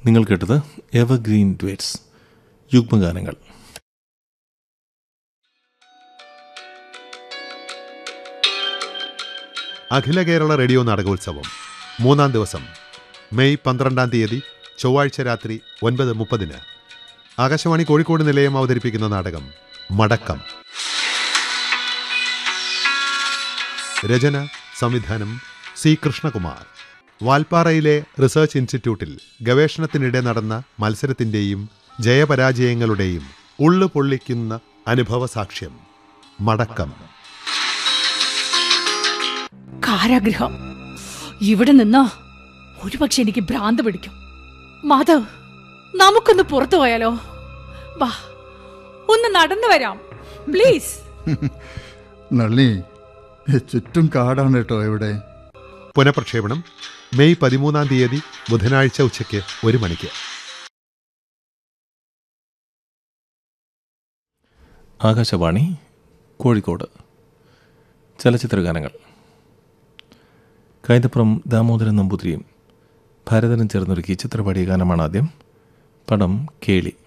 നിങ്ങൾ കേട്ടത് evergreen duets യുഗ്മഗാനങ്ങൾ അഖില കേരള റേഡിയോ നാടകോത്സവം മൂന്നാം ദിവസം മെയ് പന്ത്രണ്ടാം തീയതി ചൊവ്വാഴ്ച രാത്രി ഒൻപത് മുപ്പതിന് ആകാശവാണി കോഴിക്കോട് നിലയം അവതരിപ്പിക്കുന്ന നാടകം മടക്കം രചന സംവിധാനം സി കൃഷ്ണകുമാർ വാൽപ്പാറയിലെ റിസർച്ച് ഇൻസ്റ്റിറ്റ്യൂട്ടിൽ ഗവേഷണത്തിനിടെ നടന്ന മത്സരത്തിൻ്റെയും ജയപരാജയങ്ങളുടെയും ഉള്ളു പൊള്ളിക്കുന്ന അനുഭവ സാക്ഷ്യം മടക്കം കാരാഗ്രഹം ഇവിടെ നിന്ന് ഒരുപക്ഷെ എനിക്ക് ഭ്രാന്ത് പിടിക്കും മാധവ് നമുക്കൊന്ന് പുറത്തു പോയാലോ വാ ഒന്ന് നടന്നു വരാം പ്ലീസ് നളിനി ചുറ്റും കാടാണ് കേട്ടോ ഇവിടെ പുനഃപ്രക്ഷേപണം മെയ് പതിമൂന്നാം തീയതി ബുധനാഴ്ച ഉച്ചയ്ക്ക് ഒരു മണിക്ക് ആകാശവാണി കോഴിക്കോട് ചലച്ചിത്രഗാനങ്ങൾ കൈതപ്രം ദാമോദരൻ നമ്പൂതിരിയും ഭാരതനും ചേർന്നൊരുക്കി ചിത്രപാടിയ ഗാനമാണ് ആദ്യം പടം കേളി